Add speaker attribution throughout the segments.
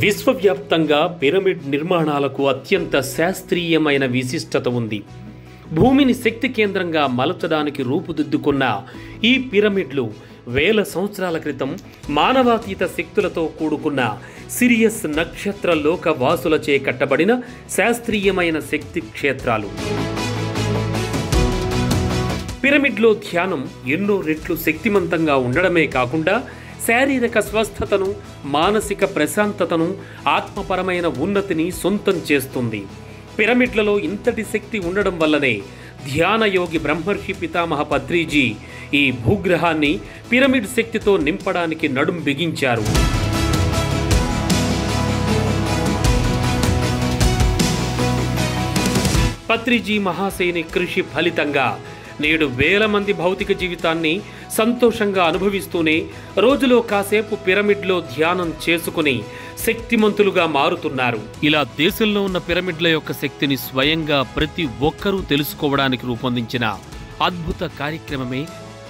Speaker 1: విశ్వవ్యాప్తంగా పిరమిడ్ నిర్మాణాలకు అత్యంత శాస్త్రీయమైన విశిష్టత ఉంది భూమిని శక్తి కేంద్రంగా మలచడానికి రూపుదిద్దుకున్న ఈ పిరమిడ్లు వేల సంవత్సరాల క్రితం మానవాతీత శక్తులతో కూడుకున్న సిరియస్ నక్షత్ర లోక వాసులచే కట్టబడిన శాస్త్రీయమైన శక్తి క్షేత్రాలు పిరమిడ్లో ధ్యానం ఎన్నో రెట్లు శక్తిమంతంగా ఉండడమే కాకుండా శారీరక స్వస్థతను మానసిక ప్రశాంతతను ఆత్మపరమైన ఉన్నతిని సొంతం చేస్తుంది పిరమిడ్లలో ఇంతటి శక్తి ఉండడం వల్లనే ధ్యానయోగి బ్రహ్మర్షి పితామహ పత్రిజీ ఈ భూగ్రహాన్ని పిరమిడ్ శక్తితో నింపడానికి నడుం బిగించారు పత్రిజీ మహాసేని కృషి ఫలితంగా నేడు వేల మంది భౌతిక జీవితాన్ని సంతోషంగా అనుభవిస్తూనే రోజులో కాసేపు పిరమిడ్లో ధ్యానం చేసుకుని శక్తిమంతులుగా మారుతున్నారు ఇలా దేశంలో ఉన్న పిరమిడ్ల యొక్క శక్తిని స్వయంగా ప్రతి ఒక్కరూ తెలుసుకోవడానికి రూపొందించిన అద్భుత కార్యక్రమమే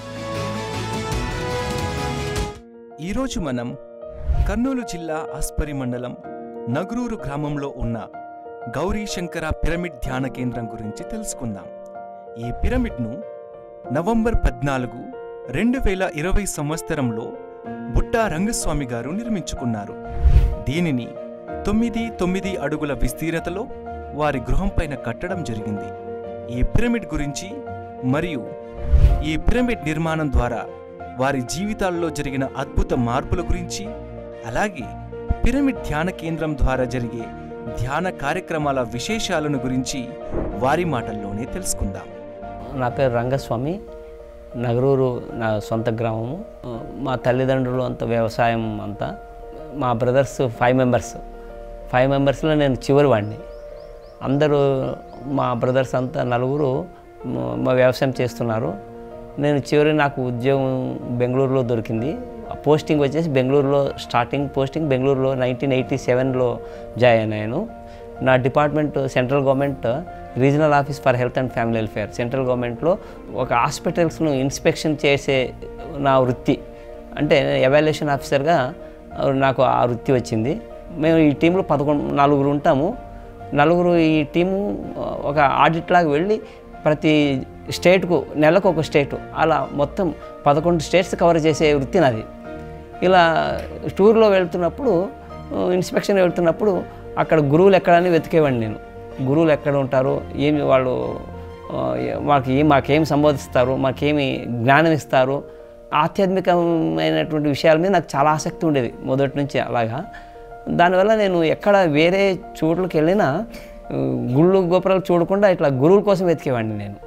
Speaker 2: ఈరోజు మనం కర్నూలు జిల్లా ఆస్పరి మండలం నగరూరు గ్రామంలో ఉన్న గౌరీ శంకర పిరమిడ్ ధ్యాన కేంద్రం గురించి తెలుసుకుందాం ఈ పిరమిడ్ను నవంబర్ పద్నాలుగు రెండు వేల ఇరవై సంవత్సరంలో బుట్టా రంగస్వామి గారు నిర్మించుకున్నారు దీనిని తొమ్మిది తొమ్మిది అడుగుల విస్తీర్ణతలో వారి గృహంపైన కట్టడం జరిగింది ఈ పిరమిడ్ గురించి మరియు ఈ పిరమిడ్ నిర్మాణం ద్వారా వారి జీవితాల్లో జరిగిన అద్భుత మార్పుల గురించి అలాగే పిరమిడ్ ధ్యాన కేంద్రం ద్వారా జరిగే ధ్యాన కార్యక్రమాల విశేషాలను గురించి వారి మాటల్లోనే తెలుసుకుందాం
Speaker 3: నా పేరు రంగస్వామి నగరూరు నా సొంత గ్రామము మా తల్లిదండ్రులు అంత వ్యవసాయం అంతా మా బ్రదర్స్ ఫైవ్ మెంబర్స్ ఫైవ్ మెంబర్స్లో నేను చివరి వాడిని అందరూ మా బ్రదర్స్ అంతా నలుగురు మ- మా వ్యవసాయం చేస్తున్నారు నేను చివరి నాకు ఉద్యోగం బెంగళూరులో దొరికింది ఆ పోస్టింగ్ వచ్చేసి బెంగళూరులో స్టార్టింగ్ పోస్టింగ్ బెంగళూరులో నైన్టీన్ ఎయిటీ సెవెన్లో జాయిన్ అయ్యాను నా department central government regional office for health and family welfare central గవర్నమెంట్లో ఒక హాస్పిటల్స్ను ఇన్స్పెక్షన్ చేసే నా వృత్తి అంటే ఎవాల్యుయేషన్ ఆఫీసర్గా నాకు ఆ వృత్తి వచ్చింది మేము ఈ టీంలో పదకొండు నలుగురు ఉంటాము నలుగురు ఈ టీము ఒక ఆడిట్ లాగా వెళ్ళి ప్రతి స్టేట్కు నెలకు ఒక స్టేట్ అలా మొత్తం పదకొండు స్టేట్స్ కవర్ చేసే వృత్తి నాది ఇలా టూర్లో వెళ్తున్నప్పుడు ఇన్స్పెక్షన్ వెళ్తున్నప్పుడు అక్కడ గురువులు ఎక్కడని వెతికేవాడిని నేను గురువులు ఎక్కడ ఉంటారు ఏమి వాళ్ళు ఆ, మాకు ఏం మాకేం సంబోధిస్తారు మాకేమి జ్ఞానం ఇస్తారు ఆధ్యాత్మికమైనటువంటి విషయాల మీద నాకు చాలా ఆసక్తి ఉండేది మొదటి నుంచి అలాగా దానివల్ల నేను ఎక్కడ వేరే చోట్లకి వెళ్ళినా ఆ, గుళ్ళు గోపురాలు చూడకుండా ఇట్లా గురువుల కోసం వెతికేవాడిని నేను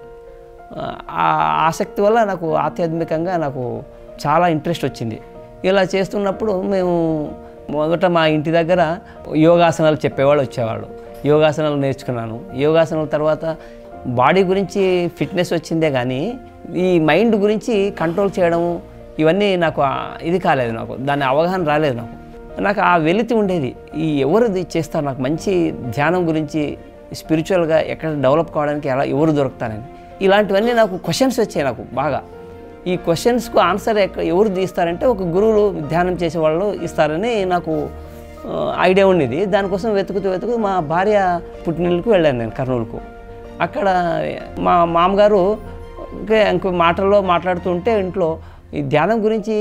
Speaker 3: ఆ ఆసక్తి వల్ల నాకు ఆధ్యాత్మికంగా నాకు చాలా ఇంట్రెస్ట్ వచ్చింది ఇలా చేస్తున్నప్పుడు మేము మొదట మా ఇంటి దగ్గర యోగాసనాలు చెప్పేవాళ్ళు వచ్చేవాళ్ళు యోగాసనాలు నేర్చుకున్నాను యోగాసనాల తర్వాత బాడీ గురించి ఫిట్నెస్ వచ్చిందే కానీ ఈ మైండ్ గురించి కంట్రోల్ చేయడము ఇవన్నీ నాకు ఆ- ఇది కాలేదు నాకు దాని అవగాహన రాలేదు నాకు నాకు ఆ వెలితి ఉండేది ఈ ఎవరు ఇది చేస్తారు నాకు మంచి ధ్యానం గురించి స్పిరిచువల్గా ఎక్కడ డెవలప్ కావడానికి ఎలా ఎవరు దొరుకుతారని ఇలాంటివన్నీ నాకు క్వశ్చన్స్ వచ్చాయి నాకు బాగా ఈ క్వశ్చన్స్కు ఆన్సర్ ఎక్క ఎవరు తీస్తారంటే ఒక గురువులు ధ్యానం చేసే వాళ్ళు ఇస్తారని నాకు ఆ, ఐడియా ఉండేది దానికోసం వెతుకుతూ వెతుకుతూ మా భార్య పుట్టినీళ్ళకు వెళ్ళాను నేను కర్నూలుకు అక్కడ మా మామగారు ఇంకా ఇంకో మాటల్లో మాట్లాడుతుంటే ఇంట్లో ఈ ధ్యానం గురించి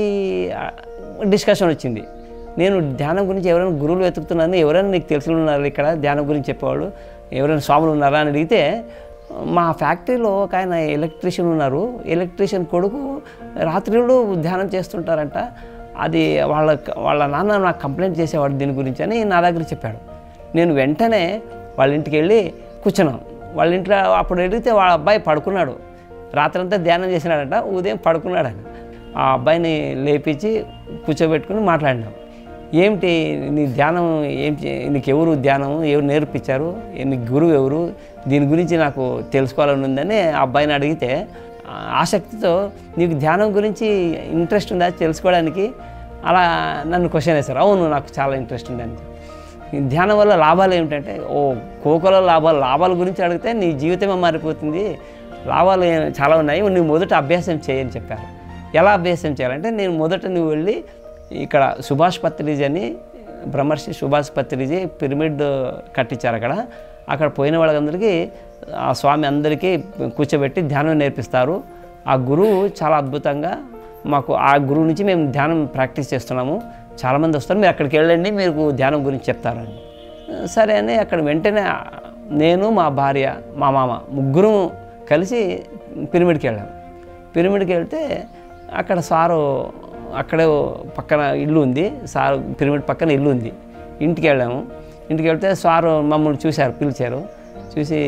Speaker 3: డిస్కషన్ వచ్చింది నేను ధ్యానం గురించి ఎవరైనా గురువులు వెతుకుతున్నాను ఎవరైనా నీకు తెలిసిన ఉన్నారు ఇక్కడ ధ్యానం గురించి చెప్పేవాళ్ళు ఎవరైనా స్వాములు ఉన్నారా అని అడిగితే మా ఫ్యాక్టరీలో ఒక ఆయన ఎలక్ట్రీషియన్ ఉన్నారు ఎలక్ట్రీషియన్ కొడుకు రాత్రిళ్ళు ధ్యానం చేస్తుంటారంట అది వాళ్ళ వాళ్ళ నాన్న నాకు కంప్లైంట్ చేసేవాడు దీని గురించి అని నా దగ్గర చెప్పాడు నేను వెంటనే వాళ్ళ ఇంటికి వెళ్ళి కూర్చున్నాను వాళ్ళ ఇంట్లో అప్పుడు అడిగితే వాళ్ళ అబ్బాయి పడుకున్నాడు రాత్రంతా ధ్యానం చేసినాడంట ఉదయం పడుకున్నాడని ఆ అబ్బాయిని లేపించి కూర్చోబెట్టుకుని మాట్లాడినాం ఏమిటి నీ ధ్యానం ఏం చే- నీకు ఎవరు ధ్యానం ఎవరు నేర్పించారు ఏ- నీ గురువు ఎవరు దీని గురించి నాకు తెలుసుకోవాలని ఉందని ఆ అబ్బాయిని అడిగితే ఆ, ఆసక్తితో నీకు ధ్యానం గురించి ఇంట్రెస్ట్ ఉందా తెలుసుకోవడానికి అలా నన్ను క్వశ్చన్ వేశారు అవును నాకు చాలా ఇంట్రెస్ట్ ఉందని ఈ ధ్యానం వల్ల లాభాలు ఏమిటంటే ఓ కోకలో లాభాలు లాభాల గురించి అడిగితే నీ జీవితమే మారిపోతుంది లాభాలు ఏ- చాలా ఉన్నాయి నువ్వు మొదట అభ్యాసం చేయని చెప్పారు ఎలా అభ్యాసం చేయాలంటే నేను మొదట నువ్వు వెళ్ళి ఇక్కడ సుభాష్ పత్రిజ్ అని బ్రహ్మర్షి సుభాష్ పత్రిజీ పిరమిడ్ కట్టించారు అక్కడ అక్కడ పోయిన వాళ్ళందరికీ ఆ స్వామి అందరికీ కూర్చోబెట్టి ధ్యానం నేర్పిస్తారు ఆ గురువు చాలా అద్భుతంగా మాకు ఆ గురువు నుంచి మేము ధ్యానం ప్రాక్టీస్ చేస్తున్నాము చాలామంది వస్తారు మీరు అక్కడికి వెళ్ళండి మీకు ధ్యానం గురించి చెప్తారని సరే అని అక్కడ వెంటనే నేను మా భార్య మా మామ ముగ్గురు కలిసి పిరమిడ్కి వెళ్ళాం పిరమిడ్కి వెళ్తే అక్కడ సారు అక్కడే పక్కన ఇల్లు ఉంది సారు పిరమిడ్ పక్కన ఇల్లు ఉంది ఇంటికి వెళ్ళాము ఇంటికి వెళ్తే సారు మమ్మల్ని చూశారు పిలిచారు చూసి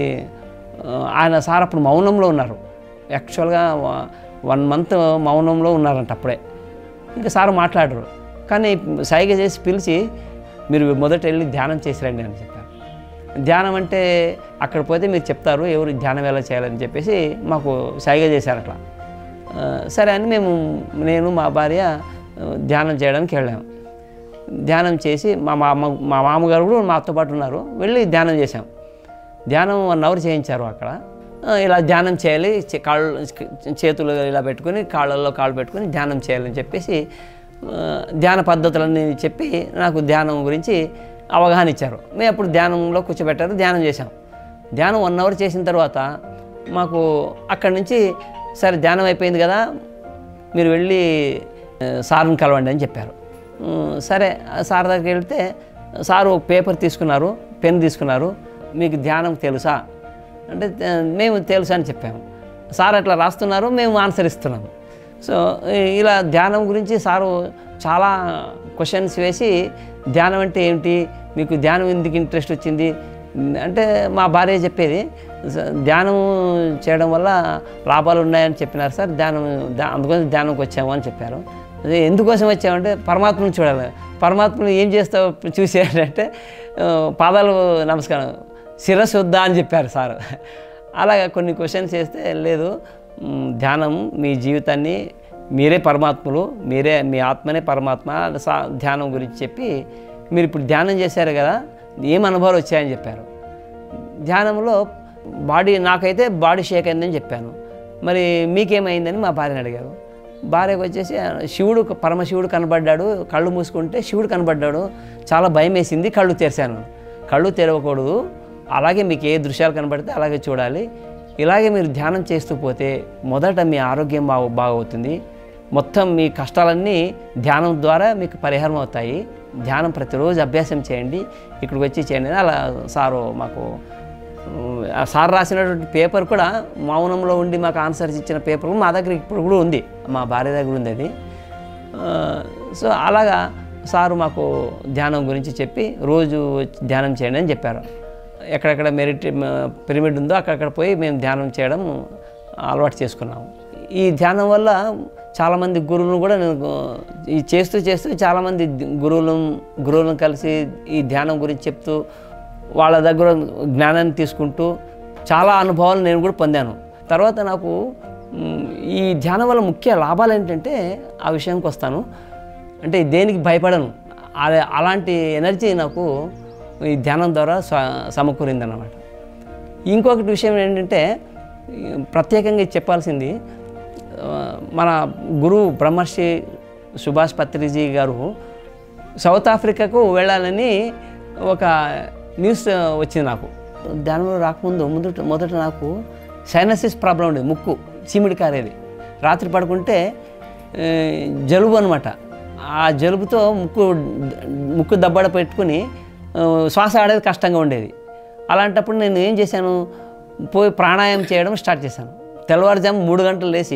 Speaker 3: ఆ, ఆయన సార్ అప్పుడు మౌనంలో ఉన్నారు యాక్చువల్గా వన్ మంత్ మౌనంలో ఉన్నారంట అప్పుడే ఇంకా సార్ మాట్లాడరు కానీ సైగ చేసి పిలిచి మీరు మొదట వెళ్ళి ధ్యానం చేసి రండి అని చెప్పారు ధ్యానం అంటే అక్కడ పోతే మీరు చెప్తారు ఎవరు ధ్యానం ఎలా చేయాలని చెప్పేసి మాకు సైగ చేశారు అట్లా ఆ, సరే అని మేము నేను మా భార్య ఆ, ధ్యానం చేయడానికి వెళ్ళాము ధ్యానం చేసి మా మామ మా మామగారు కూడా మాతో పాటు ఉన్నారు వెళ్ళి ధ్యానం చేశాం ధ్యానం వన్ అవర్ చేయించారు అక్కడ ఆ, ఇలా ధ్యానం చేయాలి చే- కాళ్ళు చేతులు ఇలా పెట్టుకొని కాళ్ళల్లో కాళ్ళు పెట్టుకొని ధ్యానం చేయాలని చెప్పేసి ఆ, ధ్యాన పద్ధతులన్నీ చెప్పి నాకు ధ్యానం గురించి అవగాహన ఇచ్చారు మేము అప్పుడు ధ్యానంలో కూర్చోబెట్టారు ధ్యానం చేశాం ధ్యానం వన్ అవర్ చేసిన తర్వాత మాకు అక్కడి నుంచి సరే ధ్యానం అయిపోయింది కదా మీరు వెళ్ళి ఆ, సార్ని కలవండి అని చెప్పారు ఉమ్, సరే ఆ సార్ దగ్గరికి వెళ్తే సారు ఒక పేపర్ తీసుకున్నారు పెన్ తీసుకున్నారు మీకు ధ్యానం తెలుసా అంటే "ఆ, మేము తెలుసా అని చెప్పాము సార్ అట్లా రాస్తున్నారు మేము ఆన్సర్ ఇస్తున్నాము సో ఈ- ఇలా ధ్యానం గురించి సారు చాలా క్వశ్చన్స్ వేసి ధ్యానం అంటే ఏమిటి మీకు ధ్యానం ఎందుకు ఇంట్రెస్ట్ వచ్చింది అంటే మా భార్య చెప్పేది "స- ధ్యానం చేయడం వల్ల లాభాలు ఉన్నాయని చెప్పినారు సార్ ధ్యానం ధ్యా- అందుకోసం ధ్యానంకి వచ్చాము అని చెప్పారు అదే ఎందుకోసం వచ్చామంటే పరమాత్మను చూడాలి పరమాత్మను ఏం చేస్తావు చూసేటంటే ఆ, పాదాలు నమస్కారం శిరస్సు వద్దా అని చెప్పారు సార్ అలాగా కొన్ని క్వశ్చన్స్ చేస్తే లేదు మ్, ధ్యానం మీ జీవితాన్ని మీరే పరమాత్ములు మీరే మీ ఆత్మనే పరమాత్మ సా ధ్యానం గురించి చెప్పి మీరు ఇప్పుడు ధ్యానం చేశారు కదా ఏం అనుభవాలు వచ్చాయని చెప్పారు ధ్యానంలో బాడీ నాకైతే బాడీ షేక్ అయిందని చెప్పాను మరి మీకేమైందని మా భార్యని అడిగారు భార్యకు వచ్చేసి "ఆ, శివుడు పరమశివుడు కనబడ్డాడు కళ్ళు మూసుకుంటే శివుడు కనబడ్డాడు చాలా భయం వేసింది కళ్ళు తెరిచాను కళ్ళు తెరవకూడదు అలాగే మీకు ఏ దృశ్యాలు కనబడితే అలాగే చూడాలి ఇలాగే మీరు ధ్యానం చేస్తూ పోతే మొదట మీ ఆరోగ్యం బాగు బాగవుతుంది మొత్తం మీ కష్టాలన్నీ ధ్యానం ద్వారా మీకు పరిహారం అవుతాయి ధ్యానం ప్రతిరోజు అభ్యాసం చేయండి ఇక్కడికి వచ్చి చేయండి అని అలా సారు మాకు ఉమ్, ఆ సార్ రాసినటువంటి పేపర్ కూడా మౌనంలో ఉండి మాకు ఆన్సర్స్ ఇచ్చిన పేపర్ మా దగ్గర ఇప్పుడు కూడా ఉంది మా భార్య దగ్గర ఉంది అది ఆ, సో అలాగా సారు మాకు ధ్యానం గురించి చెప్పి రోజు వచ్చి ధ్యానం చేయండి అని చెప్పారు ఎక్కడెక్కడ మెరిట్ పిరమిడ్ ఉందో అక్కడక్కడ పోయి మేము ధ్యానం చేయడం అలవాటు చేసుకున్నాము ఈ ధ్యానం వల్ల చాలామంది గురువులను కూడా నేను ఈ చేస్తూ చేస్తూ చాలామంది గురువులను గురువులను కలిసి ఈ ధ్యానం గురించి చెప్తూ వాళ్ళ దగ్గర జ్ఞానాన్ని తీసుకుంటూ చాలా అనుభవాలు నేను కూడా పొందాను తర్వాత నాకు మ్, ఈ ధ్యానం వల్ల ముఖ్య లాభాలు ఏంటంటే ఆ విషయానికి వస్తాను అంటే దేనికి భయపడను అలా- అలాంటి ఎనర్జీ నాకు ఈ ధ్యానం ద్వారా స- సమకూరిందన్నమాట ఇంకొకటి విషయం ఏంటంటే ఈ ప్రత్యేకంగా ఇది చెప్పాల్సింది ఆ, మన గురువు బ్రహ్మర్షి సుభాష్ పత్రిజీ గారు సౌత్ ఆఫ్రికాకు వెళ్ళాలని ఒక న్యూస్ వచ్చింది నాకు దానిలో రాకముందు మొదట మొదట నాకు సైనసిస్ ప్రాబ్లం ఉండేది ముక్కు చీమిడి కారేది రాత్రి పడుకుంటే ఆ, జలుబు అనమాట ఆ జలుబుతో ముక్కు ముక్కు దబ్బడ పెట్టుకుని ఆ, శ్వాస ఆడేది కష్టంగా ఉండేది అలాంటప్పుడు నేను ఏం చేశాను పోయి ప్రాణాయామం చేయడం స్టార్ట్ చేశాను తెల్లవారుజాము మూడు గంటలు లేచి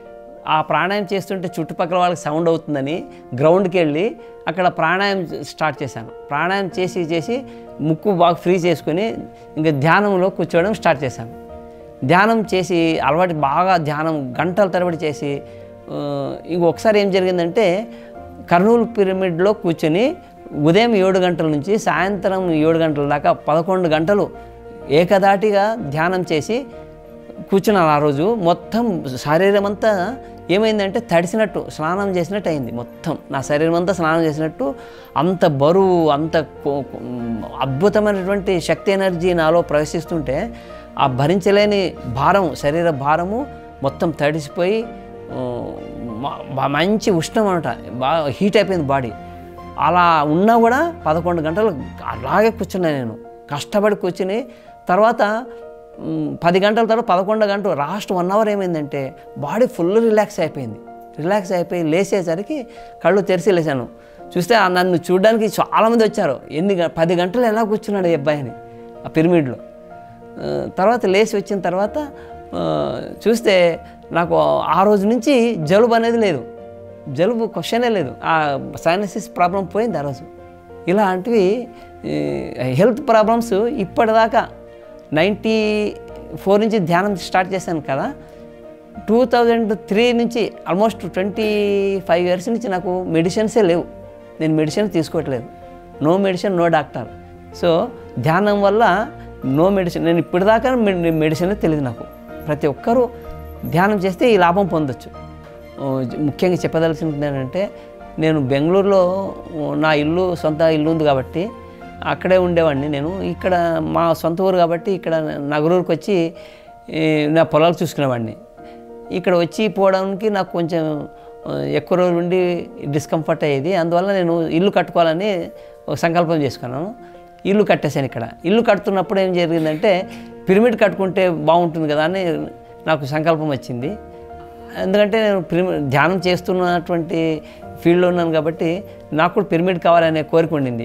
Speaker 3: ఆ ప్రాణాయామం చేస్తుంటే చుట్టుపక్కల వాళ్ళకి సౌండ్ అవుతుందని గ్రౌండ్కి వెళ్ళి అక్కడ ప్రాణాయామం స్టార్ట్ చేశాను ప్రాణాయామం చేసి చేసి ముక్కు బాగా ఫ్రీ చేసుకుని ఇంకా ధ్యానంలో కూర్చోవడం స్టార్ట్ చేశాను ధ్యానం చేసి అలవాటు బాగా ధ్యానం గంటల తరబడి చేసి ఆ, ఇంకొకసారి ఏం జరిగిందంటే కర్నూలు పిరమిడ్లో కూర్చొని ఉదయం ఏడు గంటల నుంచి సాయంత్రం ఏడు గంటల దాకా పదకొండు గంటలు ఏకదాటిగా ధ్యానం చేసి కూర్చున్నాను ఆ రోజు మొత్తం శరీరం అంతా ఏమైందంటే తడిసినట్టు స్నానం చేసినట్టు అయింది మొత్తం నా శరీరం అంతా స్నానం చేసినట్టు అంత బరువు అంత కొ- కొ- అద్భుతమైనటువంటి శక్తి ఎనర్జీ నాలో ప్రవేశిస్తుంటే ఆ భరించలేని భారం శరీర భారము మొత్తం తడిసిపోయి ఆ, మ- బా- మంచి ఉష్ణం అనమాట బాగా హీట్ అయిపోయింది బాడీ అలా ఉన్నా కూడా పదకొండు గంటలు అలాగే కూర్చున్నా నేను కష్టపడి కూర్చుని తర్వాత మ్, పది గంటల తర్వాత పదకొండు గంటలు లాస్ట్ వన్ అవర్ ఏమైందంటే బాడీ ఫుల్ రిలాక్స్ అయిపోయింది రిలాక్స్ అయిపోయి లేచేసరికి కళ్ళు తెరిచి లేచాను చూస్తే ఆ నన్ను చూడడానికి చాలామంది వచ్చారు ఎన్ని గ- పది గంటలు ఎలా కూర్చున్నాడు ఈ అబ్బాయిని ఆ పిరమిడ్లో ఆ, తర్వాత లేచి వచ్చిన తర్వాత ఆ, చూస్తే నాకు ఆ రోజు నుంచి జలుబు అనేది లేదు జలుబు క్వశ్చనే లేదు ఆ సైనసిస్ ప్రాబ్లం పోయింది ఆ రోజు ఇలాంటివి ఈ, హెల్త్ ప్రాబ్లమ్స్ ఇప్పటిదాకా నైంటీ ఫోర్ నుంచి ధ్యానం స్టార్ట్ చేశాను కదా టూ థౌజండ్ త్రీ నుంచి ఆల్మోస్ట్ ట్వంటీ ఫైవ్ ఇయర్స్ నుంచి నాకు మెడిసిన్సే లేవు నేను మెడిసిన్ తీసుకోవట్లేదు no medicine no doctor so ధ్యానం వల్ల నో మెడిసిన్ నేను ఇప్పటిదాకా మె- మెడిసిన్ తెలియదు నాకు ప్రతి ఒక్కరూ ధ్యానం చేస్తే ఈ లాభం పొందొచ్చు ఓ, ముఖ్యంగా చెప్పదలసింది ఏంటంటే నేను బెంగళూరులో ఓ, నా ఇల్లు సొంత ఇల్లు ఉంది కాబట్టి అక్కడే ఉండేవాడిని నేను ఇక్కడ మా సొంత ఊరు కాబట్టి ఇక్కడ నగరూరుకి వచ్చి ఈ, నా పొలాలు చూసుకునేవాడిని ఇక్కడ వచ్చి పోవడానికి నాకు కొంచెం ఆ, ఎక్కువ రోజులు ఉండి డిస్కంఫర్ట్ అయ్యేది అందువల్ల నేను ఇల్లు కట్టుకోవాలని ఒక సంకల్పం చేసుకున్నాను ఇల్లు కట్టేశాను ఇక్కడ ఇల్లు కడుతున్నప్పుడు ఏం జరిగిందంటే పిరమిడ్ కట్టుకుంటే బాగుంటుంది కదా అని నాకు సంకల్పం వచ్చింది ఎందుకంటే నేను పిరమిడ్ ధ్యానం చేస్తున్నటువంటి ఫీల్డ్లో ఉన్నాను కాబట్టి నాకు కూడా పిరమిడ్ కావాలనే కోరిక ఉండింది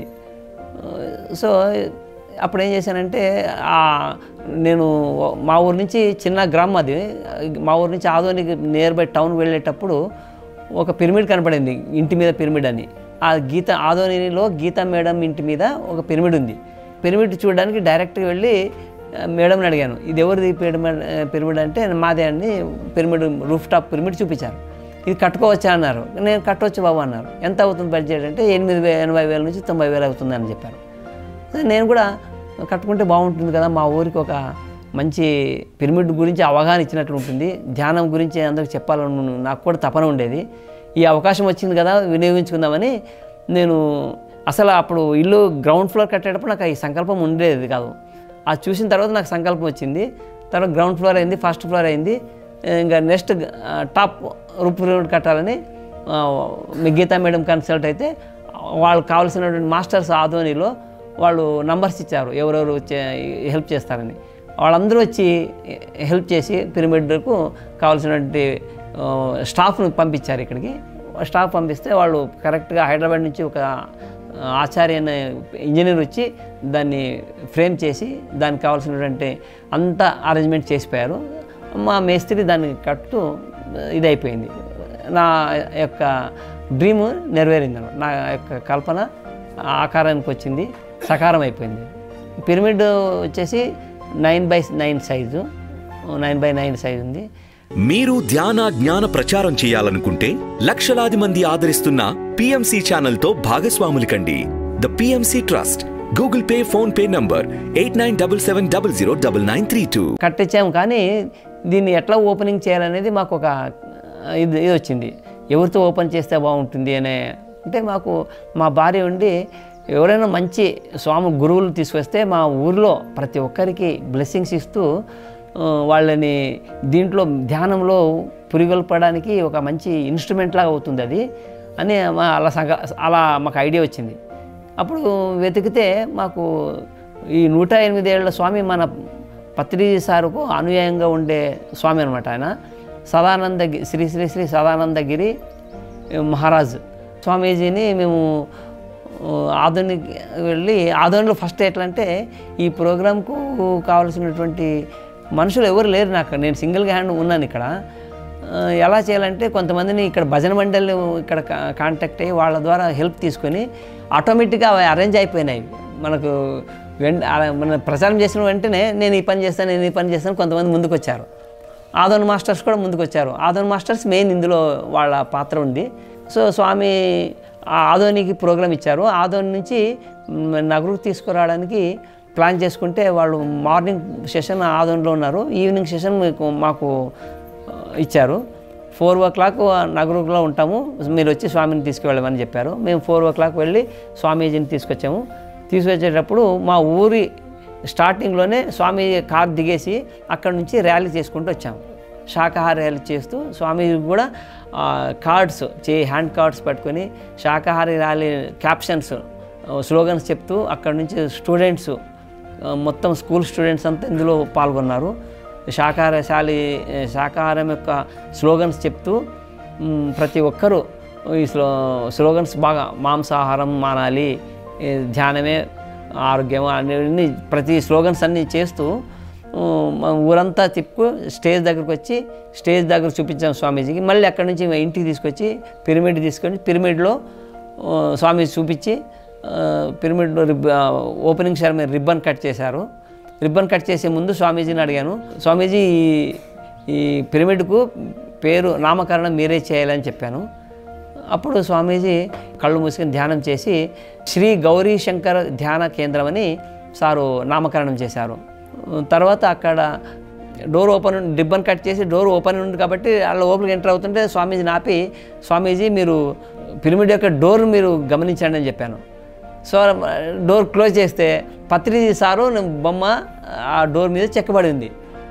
Speaker 3: సో అప్పుడు ఏం చేశానంటే ఆ నేను మా ఊరు నుంచి చిన్న గ్రామం అది మా ఊరు నుంచి ఆదోనికి నియర్ బై టౌన్ వెళ్ళేటప్పుడు ఒక పిరమిడ్ కనపడింది ఇంటి మీద పిరమిడ్ అని ఆ గీత ఆదోనిలో గీత మేడం ఇంటి మీద ఒక పిరమిడ్ ఉంది పిరమిడ్ చూడడానికి డైరెక్ట్గా వెళ్ళి ఆ, మేడంని అడిగాను ఇది ఎవరిది పిరమిడ్ పిరమిడ్ అంటే మాదే అండి పిరమిడ్ రూఫ్ టాప్ పిరమిడ్ చూపించారు ఇది కట్టుకోవచ్చా అన్నారు నేను కట్టవచ్చు బాబు అన్నారు ఎంత అవుతుంది బడ్జెట్ అంటే ఎనిమిది వే ఎనభై వేల నుంచి తొంభై వేలు అవుతుంది అని చెప్పారు నేను కూడా కట్టుకుంటే బాగుంటుంది కదా మా ఊరికి ఒక మంచి పిరమిడ్ గురించి అవగాహన ఇచ్చినట్లు ఉంటుంది ధ్యానం గురించి అందరికి చెప్పాలని నాకు కూడా తపన ఉండేది ఈ అవకాశం వచ్చింది కదా వినియోగించుకుందామని నేను అసలు అప్పుడు ఇల్లు గ్రౌండ్ ఫ్లోర్ కట్టేటప్పుడు నాకు ఈ సంకల్పం ఉండేది కాదు అది చూసిన తర్వాత నాకు సంకల్పం వచ్చింది తర్వాత గ్రౌండ్ ఫ్లోర్ అయింది ఫస్ట్ ఫ్లోర్ అయింది ఇంకా నెక్స్ట్ టాప్ రూప్ పిరమిడ్ కట్టాలని ఆ, మీ గీతా మేడం కన్సల్ట్ అయితే వాళ్ళకి కావాల్సినటువంటి మాస్టర్స్ ఆధ్వర్యంలో వాళ్ళు నంబర్స్ ఇచ్చారు ఎవరెవరు చే- హెల్ప్ చేస్తారని వాళ్ళందరూ వచ్చి హెల్ప్ చేసి పిరమిడ్కు కావాల్సినటువంటి ఆ, స్టాఫ్ను పంపించారు ఇక్కడికి స్టాఫ్ పంపిస్తే వాళ్ళు కరెక్ట్గా హైదరాబాద్ నుంచి ఒక ఆ, ఆచార్య అనే ఇంజనీర్ వచ్చి దాన్ని ఫ్రేమ్ చేసి దానికి కావాల్సినటువంటి అంత అరేంజ్మెంట్ చేసిపోయారు మా మేస్త్రి దాన్ని కట్టు ఇది అయిపోయింది నా యొక్క డ్రీమ్ నెరవేరింది అన్నమాట. నా యొక్క కల్పన ఆకారానికి వచ్చింది సకారం అయిపోయింది పిరమిడ్ వచ్చేసి nine by nine size nine by nine size ఉంది
Speaker 4: మీరు ధ్యాన జ్ఞాన ప్రచారం చేయాలనుకుంటే లక్షలాది మంది ఆదరిస్తున్న పిఎంసి ఛానల్తో భాగస్వాములు కండి the PMC trust Google Pay PhonePe number eight nine double seven double zero double nine three two
Speaker 3: కట్టించాము కానీ దీన్ని ఎట్లా ఓపెనింగ్ చేయాలనేది మాకు ఒక ఆ, ఇది ఇది వచ్చింది ఎవరితో ఓపెన్ చేస్తే బాగుంటుంది అనే అంటే మాకు మా భార్య ఉండి ఎవరైనా మంచి స్వామి గురువులు తీసుకొస్తే మా ఊరిలో ప్రతి ఒక్కరికి బ్లెస్సింగ్స్ ఇస్తూ ఆ, వాళ్ళని దీంట్లో ధ్యానంలో పురిగొల్పడానికి ఒక మంచి ఇన్స్ట్రుమెంట్ లాగా అవుతుంది అది అని మా అలా సంక అలా మాకు ఐడియా వచ్చింది అప్పుడు వెతికితే మాకు ఈ నూట ఎనిమిది ఏళ్ల స్వామి మన పత్రిజీ సారుకు అనుయాయంగా ఉండే స్వామి అనమాట ఆయన సదానంద గి- శ్రీ శ్రీ శ్రీ సదానందగిరి మహారాజ్ స్వామీజీని మేము ఆ, ఆదోనికి వెళ్ళి ఆదోనిలో ఫస్ట్ ఎట్లా అంటే ఈ ప్రోగ్రాంకు కావాల్సినటువంటి మనుషులు ఎవరు లేరు నాకు నేను సింగిల్గా హ్యాండ్ ఉన్నాను ఇక్కడ ఆ, ఎలా చేయాలంటే కొంతమందిని ఇక్కడ భజన మండలి ఇక్కడ కా- కాంటాక్ట్ అయ్యి వాళ్ళ ద్వారా హెల్ప్ తీసుకొని ఆటోమేటిక్గా అవి అరేంజ్ అయిపోయినాయి మనకు వెంట ఆ- మన ప్రచారం చేసిన వెంటనే నేను ఈ పని చేస్తాను నేను ఈ పని చేస్తాను కొంతమంది ముందుకు వచ్చారు ఆదోన్ మాస్టర్స్ కూడా ముందుకు వచ్చారు ఆదోన్ మాస్టర్స్ మెయిన్ ఇందులో వాళ్ళ పాత్ర ఉంది సో స్వామి ఆ ఆదోనికి ప్రోగ్రామ్ ఇచ్చారు ఆదోని నుంచి మ్, నగరుకు తీసుకురావడానికి ప్లాన్ చేసుకుంటే వాళ్ళు మార్నింగ్ సెషన్ ఆదోన్లో ఉన్నారు ఈవినింగ్ సెషన్ మీకు మాకు ఆ, ఇచ్చారు ఫోర్ ఓ క్లాక్ నగరంలో ఉంటాము మీరు వచ్చి స్వామిని తీసుకువెళ్ళమని చెప్పారు మేము ఫోర్ ఓ క్లాక్ వెళ్ళి స్వామీజీని తీసుకొచ్చాము తీసుకొచ్చేటప్పుడు మా ఊరి స్టార్టింగ్లోనే స్వామి కార్ దిగేసి అక్కడ నుంచి ర్యాలీ చేసుకుంటూ వచ్చాము శాకాహారాలు చేస్తూ స్వామీజీ కూడా ఆ, కార్డ్స్ చే హ్యాండ్ కార్డ్స్ పట్టుకొని శాకాహారి ర్యాలీ క్యాప్షన్స్ స్లోగన్స్ చెప్తూ అక్కడ నుంచి స్టూడెంట్స్ ఆ, మొత్తం స్కూల్ స్టూడెంట్స్ అంతా ఇందులో పాల్గొన్నారు శాకాహారశాలి శాకాహారం యొక్క స్లోగన్స్ చెప్తూ మ్, ప్రతి ఒక్కరూ ఈ స్లో స్లోగన్స్ బాగా మాంసాహారం మానాలి ఈ ధ్యానమే ఆరోగ్యం అన్ని ప్రతి స్లోగన్స్ అన్నీ చేస్తూ ఉమ్, మా ఊరంతా తిప్పు స్టేజ్ దగ్గరకు వచ్చి స్టేజ్ దగ్గర చూపించాం స్వామీజీకి మళ్ళీ అక్కడి నుంచి మా ఇంటికి తీసుకొచ్చి పిరమిడ్ తీసుకొని పిరమిడ్లో ఆ, స్వామీజీ చూపించి ఆ, పిరమిడ్లో రిబ్ ఆ, ఓపెనింగ్ సెరమనీ రిబ్బన్ కట్ చేశారు రిబ్బన్ కట్ చేసే ముందు స్వామీజీని అడిగాను స్వామీజీ ఈ- ఈ పిరమిడ్కు పేరు నామకరణం మీరే చేయాలని చెప్పాను అప్పుడు స్వామీజీ కళ్ళు మూసుకొని ధ్యానం చేసి శ్రీ గౌరీ శంకర ధ్యాన కేంద్రం అని సారు నామకరణం చేశారు తర్వాత అక్కడ డోర్ ఓపెన్ ఉం- రిబ్బన్ కట్ చేసి డోర్ ఓపెన్ ఉంది కాబట్టి వాళ్ళ లోపలికి ఎంటర్ అవుతుంటే స్వామీజీ నాపి స్వామీజీ మీరు పిరమిడ్ యొక్క డోర్ మీరు గమనించండి అని చెప్పాను సో డోర్ క్లోజ్ చేస్తే పత్రిజీ సారు బొమ్మ ఆ డోర్ మీద చెక్కబడి ఉంది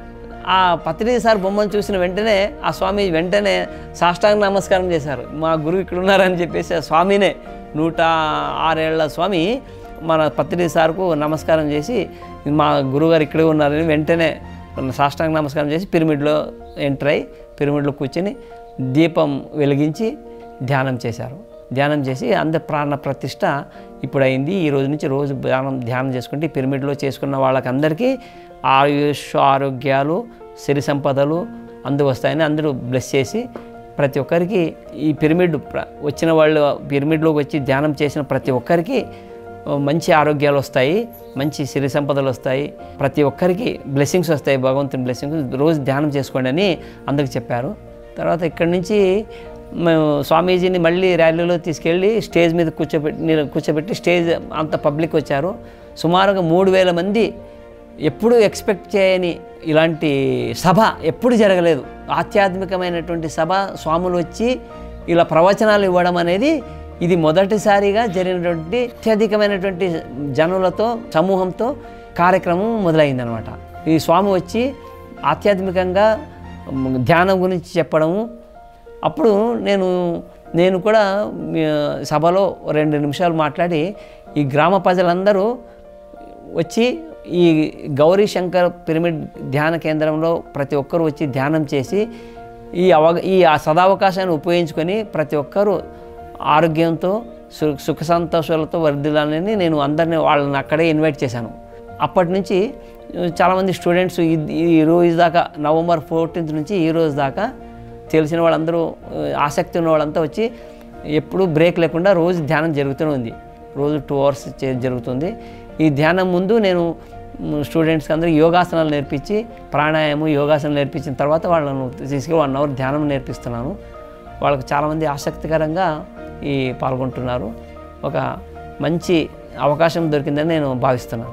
Speaker 3: ఆ పత్రిజీ సార్ బొమ్మను చూసిన వెంటనే ఆ స్వామి వెంటనే సాష్టాంగ నమస్కారం చేశారు మా గురువు ఇక్కడ ఉన్నారని చెప్పేసి ఆ స్వామినే నూట ఆరేళ్ల స్వామి మన పత్రిజీ సార్కు నమస్కారం చేసి మా గురువుగారు ఇక్కడే ఉన్నారని వెంటనే సాష్టాంగ నమస్కారం చేసి పిరమిడ్లో ఎంటర్ అయి పిరమిడ్లో కూర్చొని దీపం వెలిగించి ధ్యానం చేశారు ధ్యానం చేసి అంద ప్రాణ ప్రతిష్ట ఇప్పుడు అయింది ఈ రోజు నుంచి రోజు ధ్యానం ధ్యానం చేసుకుంటే ఈ పిరమిడ్లో చేసుకున్న వాళ్ళకందరికీ ఆయుష్ ఆరోగ్యాలు సిరి సంపదలు అందు వస్తాయని అందరూ బ్లెస్ చేసి ప్రతి ఒక్కరికి ఈ పిరమిడ్ ప్ర- వచ్చిన వాళ్ళు పిరమిడ్లోకి వచ్చి ధ్యానం చేసిన ప్రతి ఒక్కరికి మంచి ఆరోగ్యాలు వస్తాయి మంచి సిరి సంపదలు వస్తాయి ప్రతి ఒక్కరికి బ్లెస్సింగ్స్ వస్తాయి భగవంతుని బ్లెస్సింగ్స్ రోజు ధ్యానం చేసుకోండి అని అందరికి చెప్పారు తర్వాత ఇక్కడి నుంచి మేము స్వామీజీని మళ్ళీ ర్యాలీలో తీసుకెళ్ళి స్టేజ్ మీద కూర్చోబెట్టి ని- కూర్చోబెట్టి స్టేజ్ అంత పబ్లిక్ వచ్చారు సుమారుగా మూడు వేల మంది ఎప్పుడు ఎక్స్పెక్ట్ చేయని ఇలాంటి సభ ఎప్పుడు జరగలేదు ఆధ్యాత్మికమైనటువంటి సభ స్వాములు వచ్చి ఇలా ప్రవచనాలు ఇవ్వడం అనేది ఇది మొదటిసారిగా జరిగినటువంటి అత్యధికమైనటువంటి జనులతో సమూహంతో కార్యక్రమం మొదలైందనమాట ఈ స్వామి వచ్చి ఆధ్యాత్మికంగా మ్, ధ్యానం గురించి చెప్పడము అప్పుడు నేను నేను కూడా మీ, సభలో రెండు నిమిషాలు మాట్లాడి ఈ గ్రామ ప్రజలందరూ వచ్చి ఈ గౌరీ శంకర్ పిరమిడ్ ధ్యాన కేంద్రంలో ప్రతి ఒక్కరూ వచ్చి ధ్యానం చేసి ఈ అవ ఈ ఆ సదావకాశాన్ని ఉపయోగించుకొని ప్రతి ఒక్కరూ ఆరోగ్యంతో సు సుఖ సంతోషాలతో వర్ధిల్లాలని నేను అందరినీ వాళ్ళని అక్కడే ఇన్వైట్ చేశాను అప్పటి నుంచి చాలామంది స్టూడెంట్స్ ఈ- ఈ రోజు దాకా నవంబర్ ఫోర్టీన్త్ నుంచి ఈ రోజు దాకా తెలిసిన వాళ్ళందరూ ఆ, ఆసక్తి ఉన్న వాళ్ళంతా వచ్చి ఎప్పుడూ బ్రేక్ లేకుండా రోజు ధ్యానం జరుగుతూనే ఉంది రోజు టూ అవర్స్ చే- జరుగుతుంది ఈ ధ్యానం ముందు నేను మ్, స్టూడెంట్స్కి అందరికీ యోగాసనాలు నేర్పించి ప్రాణాయామం యోగాసనాలు నేర్పించిన తర్వాత వాళ్ళను తీసుకెళ్ళి వన్ అవర్ ధ్యానం నేర్పిస్తున్నాను వాళ్ళకి చాలామంది ఆసక్తికరంగా ఈ పాల్గొంటున్నారు ఒక మంచి అవకాశం దొరికిందని నేను భావిస్తున్నాను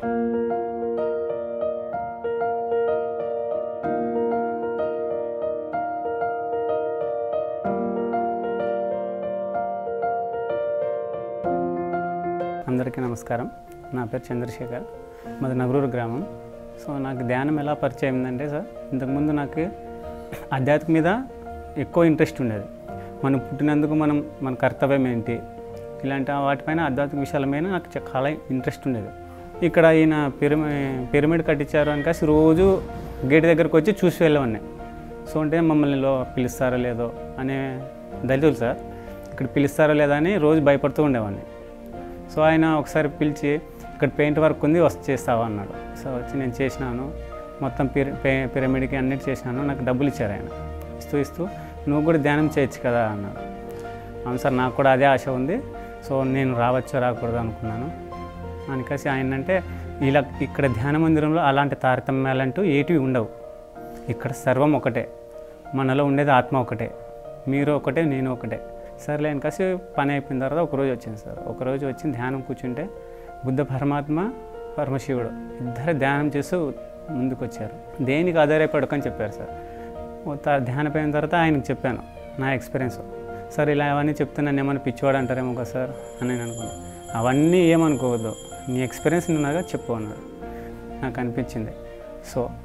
Speaker 5: అందరికీ నమస్కారం నా పేరు చంద్రశేఖర్ మాది నగరూరు గ్రామం సో నాకు ధ్యానం ఎలా పరిచయం అయిందంటే సార్ ఇంతకుముందు నాకు ఆధ్యాత్మిక మీద ఎక్కువ ఇంట్రెస్ట్ ఉండేది మనం పుట్టినందుకు మనం మన కర్తవ్యం ఏంటి ఇలాంటి వాటిపైన ఆధ్యాత్మిక విషయాల మీద నాకు చాలా ఇంట్రెస్ట్ ఉండేది ఇక్కడ ఈయన పిరమి పిరమిడ్ కట్టించారు అని కాసి రోజు గేట్ దగ్గరకు వచ్చి చూసి వెళ్ళేవాడిని సో అంటే మమ్మల్ని లో పిలుస్తారో లేదో అనే దళితులు సార్ ఇక్కడ పిలుస్తారో లేదా అని రోజు భయపడుతూ ఉండేవాడిని సో ఆయన ఒకసారి పిలిచి ఇక్కడ పెయింట్ వర్క్ ఉంది వస్తే చేస్తావా అన్నాడు సో వచ్చి నేను చేసినాను మొత్తం పిర పే- పిరమిడ్కి అన్నిటి చేసినాను నాకు డబ్బులు ఇచ్చారు ఆయన ఇస్తూ ఇస్తూ నువ్వు కూడా ధ్యానం చేయొచ్చు కదా అన్నాడు అవును సార్ నాకు కూడా అదే ఆశ ఉంది సో నేను రావచ్చు రాకూడదు అనుకున్నాను అందుకసి ఆయన అంటే ఇలా ఇక్కడ ధ్యాన మందిరంలో అలాంటి తారతమ్యాలంటూ ఏటివి ఉండవు ఇక్కడ సర్వం ఒకటే మనలో ఉండేది ఆత్మ ఒకటే మీరు ఒకటే నేను ఒకటే సర్లే కసి పని అయిపోయిన తర్వాత ఒకరోజు వచ్చింది సార్ ఒకరోజు వచ్చి ధ్యానం కూర్చుంటే బుద్ధ పరమాత్మ పరమశివుడు ఇద్దరు ధ్యానం చేస్తూ ముందుకు వచ్చారు దేనికి ఆధారపడకని చెప్పారు సార్ ఓ త- ధ్యానం అయిన తర్వాత ఆయనకు చెప్పాను నా ఎక్స్పీరియన్స్ సార్ ఇలా అవన్నీ చెప్తే నన్ను ఏమైనా పిచ్చివాడు అంటారేమో కదా సార్ అని నేను అనుకున్నాను అవన్నీ ఏమనుకోవద్దు నీ ఎక్స్పీరియన్స్ ఉన్నాగా చెప్పు అన్నాడు నాకు అనిపించింది సో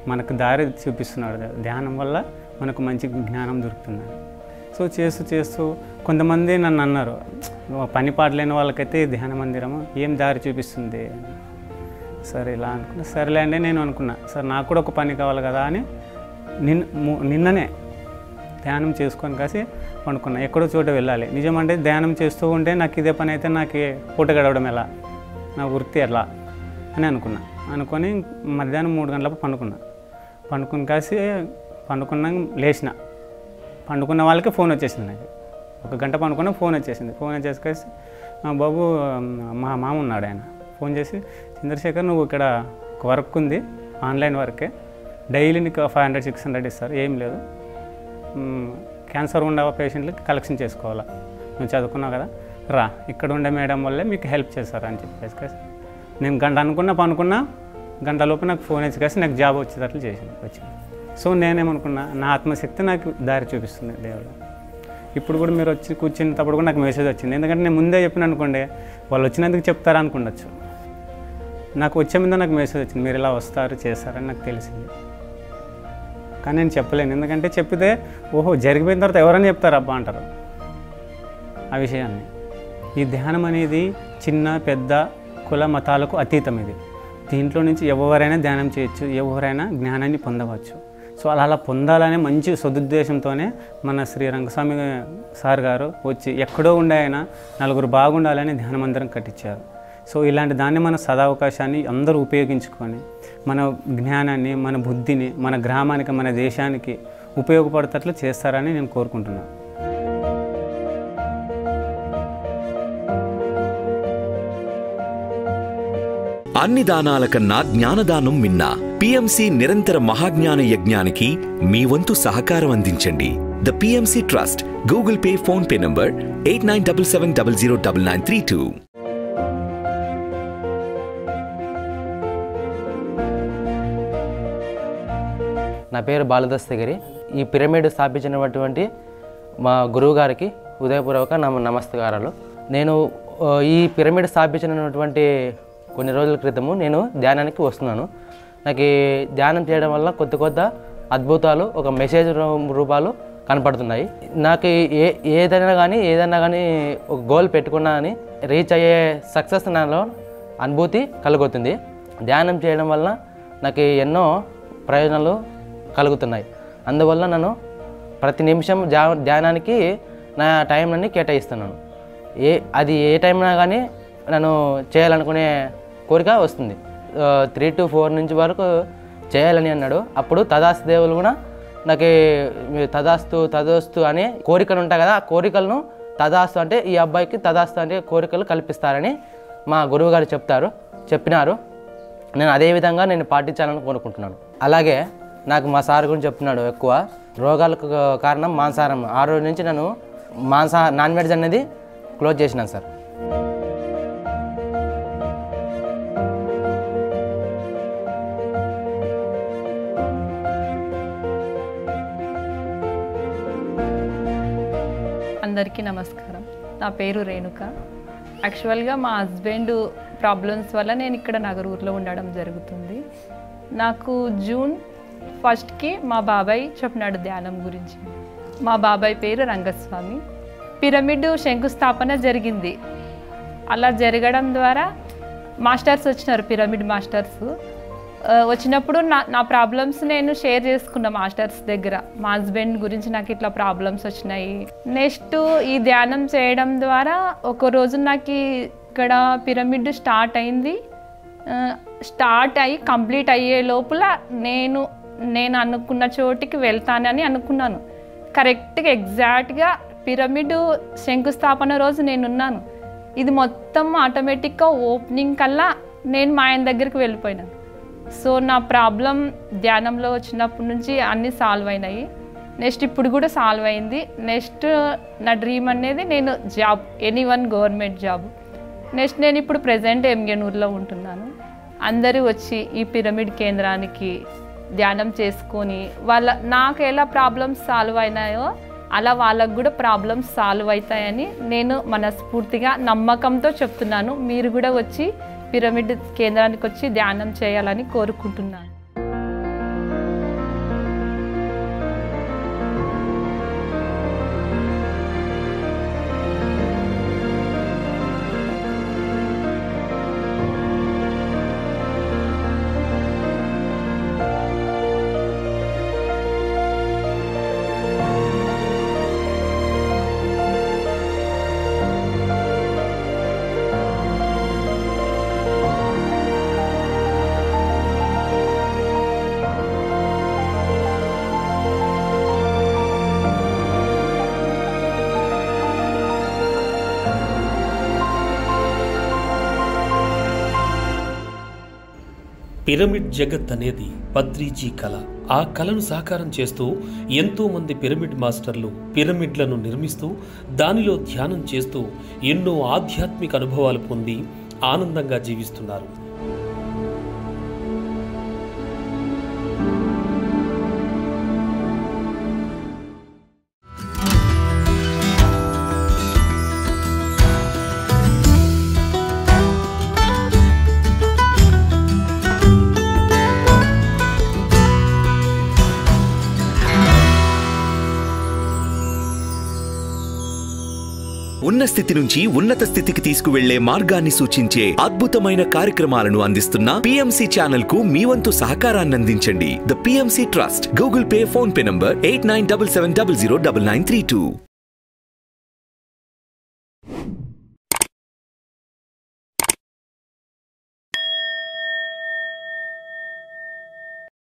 Speaker 5: మనకు దారి చూపిస్తున్నాడు ధ్యానం వల్ల మనకు మంచి జ్ఞానం దొరుకుతుంది సో చేస్తూ చేస్తూ కొంతమంది నన్ను అన్నారు పని పాట లేని వాళ్ళకైతే ఈ ధ్యాన మందిరము ఏం దారి చూపిస్తుంది సరే ఇలా అనుకున్నా సరేలే అండి నేను అనుకున్నా సరే నాకు కూడా ఒక పని కావాలి కదా అని నిన్న ము- నిన్ననే ధ్యానం చేసుకొని కాసి పండుకున్నా ఎక్కడో చోట వెళ్ళాలి నిజమంటే ధ్యానం చేస్తూ ఉంటే నాకు ఇదే పని అయితే నాకు పూట గడవడం ఎలా నా వృత్తి ఎలా అని అనుకున్నా అనుకొని మధ్యాహ్నం మూడు గంటలకు పండుకున్నా పండుకుని కాసి పండుకున్నా లేచిన పండుకున్న వాళ్ళకి ఫోన్ వచ్చేసింది నాకు ఒక గంట పండుకున్న ఫోన్ వచ్చేసింది ఫోన్ వచ్చేసి కాసి "ఆ, బాబు మా మామ ఉన్నాడు ఆయన ఫోన్ చేసి చంద్రశేఖర్ నువ్వు ఇక్కడ ఒక వర్క్ ఉంది ఆన్లైన్ వర్కే డైలీ నీకు ఫైవ్ హండ్రెడ్ సిక్స్ హండ్రెడ్ ఇస్తారు ఏం లేదు మ్మ్, క్యాన్సర్ ఉండే పేషెంట్లకి కలెక్షన్ చేసుకోవాలా నువ్వు చదువుకున్నావు కదా రా ఇక్కడ ఉండే మేడం వల్లే మీకు హెల్ప్ చేస్తారు అని చెప్పేసి కాసి నేను గంట అనుకున్నా పనుకున్నా గంట లోపు నాకు ఫోన్ వచ్చి కాసి నాకు జాబ్ వచ్చేటట్లు చేసింది వచ్చింది సో నేనేమనుకున్నా నా ఆత్మశక్తి నాకు దారి చూపిస్తుంది దేవుడు ఇప్పుడు కూడా మీరు వచ్చి కూర్చున్నప్పుడు కూడా నాకు మెసేజ్ వచ్చింది ఎందుకంటే నేను ముందే చెప్పిన అనుకోండి వాళ్ళు వచ్చినందుకు చెప్తారా అనుకుండొచ్చు నాకు వచ్చే ముందే నాకు మెసేజ్ వచ్చింది మీరు ఇలా వస్తారు చేస్తారని నాకు తెలిసింది కానీ నేను చెప్పలేను ఎందుకంటే చెప్పితే ఓహో జరిగిపోయిన తర్వాత ఎవరైనా చెప్తారు అబ్బా అంటారు ఆ విషయాన్ని ఈ ధ్యానం అనేది చిన్న పెద్ద కుల మతాలకు అతీతం ఇది దీంట్లో నుంచి ఎవరైనా ధ్యానం చేయొచ్చు ఎవరైనా జ్ఞానాన్ని పొందవచ్చు సో అలా అలా పొందాలనే మంచి సదుద్దేశంతోనే మన శ్రీ రంగస్వామి సార్ గారు వచ్చి ఎక్కడో ఉండే ఆయన నలుగురు బాగుండాలని ధ్యాన మందిరం కట్టించారు సో ఇలాంటి దాన్ని మన సదావకాశాన్ని అందరూ ఉపయోగించుకొని మన జ్ఞానాన్ని మన బుద్ధిని మన గ్రామానికి మన దేశానికి ఉపయోగపడేటట్లు చేస్తారని నేను కోరుకుంటున్నాను
Speaker 4: అన్ని దానాల కన్నా జ్ఞానదానం మిన్న పిఎంసి నిరంతర మహాజ్ఞాన యజ్ఞానికి మీ వంతు సహకారం అందించండి the PMC trust Google Pay PhonePe number eight nine double seven double zero double nine three two
Speaker 3: నా పేరు బాలదస్తగిరి ఈ పిరమిడ్ స్థాపించినటువంటి మా గురువు గారికి ఉదయపూర్వక నమ నమస్కారాలు నేను ఆ, ఈ పిరమిడ్ స్థాపించినటువంటి కొన్ని రోజుల క్రితము నేను ధ్యానానికి వస్తున్నాను నాకు ఈ ధ్యానం చేయడం వల్ల కొత్త కొత్త అద్భుతాలు ఒక మెసేజ్ రూ- రూపాలు కనపడుతున్నాయి నాకు ఏ ఏదైనా కానీ ఏదైనా కానీ ఒక గోల్ పెట్టుకున్నా అని రీచ్ అయ్యే సక్సెస్ నాలో అనుభూతి కలుగుతుంది ధ్యానం చేయడం వల్ల నాకు ఎన్నో ప్రయోజనాలు కలుగుతున్నాయి అందువల్ల నేను ప్రతి నిమిషం ధ్యా ధ్యానానికి నా టైం అన్ని కేటాయిస్తున్నాను ఏ అది ఏ టైంలో కానీ నేను చేయాలనుకునే కోరిక వస్తుంది త్రీ టు ఫోర్ నుంచి వరకు చేయాలని అన్నాడు అప్పుడు తదాస్తు దేవులు కూడా నాకు ఈ తదాస్తు తదోస్తు అనే కోరికలు ఉంటాయి కదా ఆ కోరికలను తదాస్తు అంటే ఈ అబ్బాయికి తదాస్తు అంటే కోరికలు కల్పిస్తారని మా గురువు గారు చెప్తారు చెప్పినారు నేను అదే విధంగా నేను పాటించాలని కోరుకుంటున్నాను అలాగే నాకు మా సార్ గురించి చెప్తున్నాడు ఎక్కువ రోగాలకు కారణం మాంసాహారం ఆ రోజు నుంచి నేను మాంసా నాన్ వెజ్ అనేది క్లోజ్ చేసినాను సార్
Speaker 6: అందరికీ నమస్కారం నా పేరు రేణుక యాక్చువల్గా మా హస్బెండ్ ప్రాబ్లమ్స్ వల్ల నేను ఇక్కడ నగరూరులో ఉండడం జరుగుతుంది నాకు జూన్ ఫస్ట్కి మా బాబాయ్ చెప్పినాడు ధ్యానం గురించి మా బాబాయ్ పేరు రంగస్వామి పిరమిడ్ శంకుస్థాపన జరిగింది అలా జరగడం ద్వారా మాస్టర్స్ వచ్చినారు పిరమిడ్ మాస్టర్స్ ఆ, వచ్చినప్పుడు నా నా ప్రాబ్లమ్స్ నేను షేర్ చేసుకున్నా మాస్టర్స్ దగ్గర మా హస్బెండ్ గురించి నాకు ఇట్లా ప్రాబ్లమ్స్ వచ్చినాయి నెక్స్ట్ ఈ ధ్యానం చేయడం ద్వారా ఒక రోజు నాకు ఈ- ఇక్కడ పిరమిడ్ స్టార్ట్ అయింది ఆ, స్టార్ట్ అయ్యి కంప్లీట్ అయ్యే లోపల నేను నేను అనుకున్న చోటికి వెళ్తానని అనుకున్నాను కరెక్ట్గా ఎగ్జాక్ట్గా పిరమిడ్ శంకుస్థాపన రోజు నేనున్నాను ఇది మొత్తం ఆటోమేటిక్గా ఓపెనింగ్ కల్లా నేను మా ఆయన దగ్గరికి వెళ్ళిపోయినాను సో నా ప్రాబ్లం ధ్యానంలో వచ్చినప్పటి నుంచి అన్నీ సాల్వ్ అయినాయి నెక్స్ట్ ఇప్పుడు కూడా సాల్వ్ అయింది నెక్స్ట్ నా డ్రీమ్ అనేది నేను job any one government job next నేను ఇప్పుడు ప్రజెంట్ ఎంగనూరులో ఉంటున్నాను అందరూ వచ్చి ఈ పిరమిడ్ కేంద్రానికి ధ్యానం చేసుకొని వాళ్ళ నాకు ఎలా ప్రాబ్లమ్స్ సాల్వ్ అయినాయో అలా వాళ్ళకు కూడా ప్రాబ్లమ్స్ సాల్వ్ అవుతాయని నేను మనస్ఫూర్తిగా నమ్మకంతో చెప్తున్నాను మీరు కూడా వచ్చి పిరమిడ్ కేంద్రానికి వచ్చి ధ్యానం చేయాలని కోరుకుంటున్నాను
Speaker 1: పిరమిడ్ జగత్ అనేది పత్రిజీ కళ ఆ కళను సాకారం చేస్తూ ఎంతో మంది పిరమిడ్ మాస్టర్లు పిరమిడ్లను నిర్మిస్తూ దానిలో ధ్యానం చేస్తూ ఎన్నో ఆధ్యాత్మిక అనుభవాలు పొంది ఆనందంగా జీవిస్తున్నారు
Speaker 4: ఉన్న స్థితి నుంచి ఉన్నత స్థితికి తీసుకువెళ్లే మార్గాన్ని సూచించే అద్భుతమైన కార్యక్రమాలను అందిస్తున్న పిఎంసి ఛానల్ కు మీ వంతు సహకారాన్ని అందించండి the PMC trust Google Pay PhonePe number eight nine double seven double zero double nine three two